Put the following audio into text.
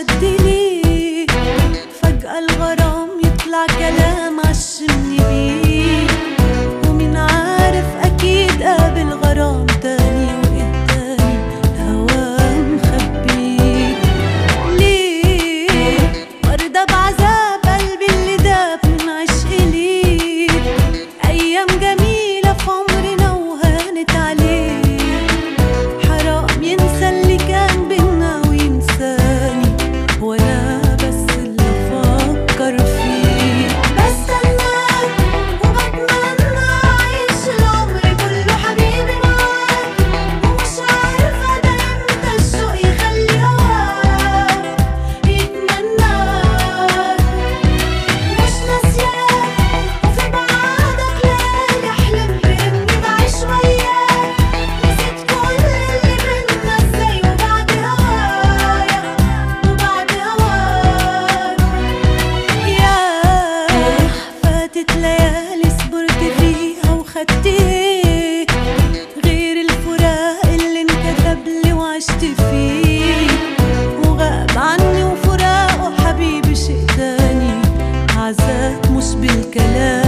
شد ليه فجأة الغرام يطلع كلام عشمني بيه ومين عارف أكيد قابل غرام تاني وإيه تاني الهوا مخبيه ليه مرضى بعذاب قلبي اللي داب من عشق ليه أيام جميلة في عمرنا وهانت عليه حرام ينسى اللي كان بينا وينساني وانا بس اللي افكر فيه بستناك وبتمنى اعيش العمر كله حبيبي معاك ومش عارفه ده امتى الشوق يخلي هواك يتمناك مش ناسياك وفي بعادك ليالي احلم باني بعيش وياك نسيت كل اللي بينا ازاي وبعد هوايا وبعد هواك ياه فاتت ليالي صبرت فيها وخدت ايه غير الفراق اللي انكتب لي وعشت فيه وغاب عني وفراقه حبيبي شيء تاني عذاب مش بالكلام